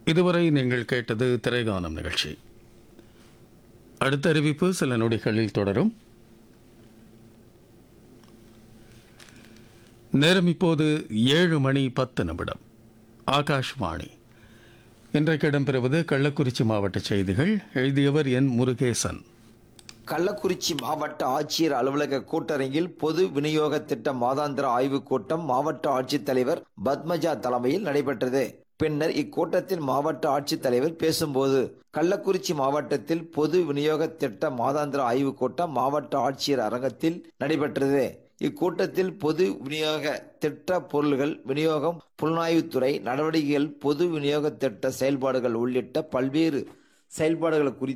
இதுவரை நீங்கள் கேட்டது திரைகானம் நிகழ்ச்சி அடுத்த அறிவிப்பு சில நொடிகளில் தொடரும் நேரம் இப்போது ஏழு மணி பத்து நிமிடம் ஆகாஷ்வாணி இன்றைக்கு இடம்பெறுவது கள்ளக்குறிச்சி மாவட்ட செய்திகள் எழுதியவர் என் முருகேசன் கள்ளக்குறிச்சி மாவட்ட ஆட்சியர் அலுவலக கூட்டரங்கில் பொது விநியோக திட்ட மாதாந்திர ஆய்வுக் கூட்டம் மாவட்ட ஆட்சித்தலைவர் பத்மஜா தலைமையில் நடைபெற்றது பின்னர் இக்கூட்டத்தில் மாவட்ட ஆட்சித்தலைவர் பேசும்போது கள்ளக்குறிச்சி மாவட்டத்தில் பொது விநியோக திட்ட மாதாந்திர ஆய்வுக் கூட்டம் மாவட்ட ஆட்சியர் அரங்கத்தில் நடைபெற்றது இக்கூட்டத்தில் பொது விநியோக திட்ட பொருள்கள் விநியோகம் புலனாய்வுத்துறை நடவடிக்கைகள் பொது விநியோக திட்ட செயல்பாடுகள் உள்ளிட்ட பல்வேறு செயல்பாடுகள் குறித்து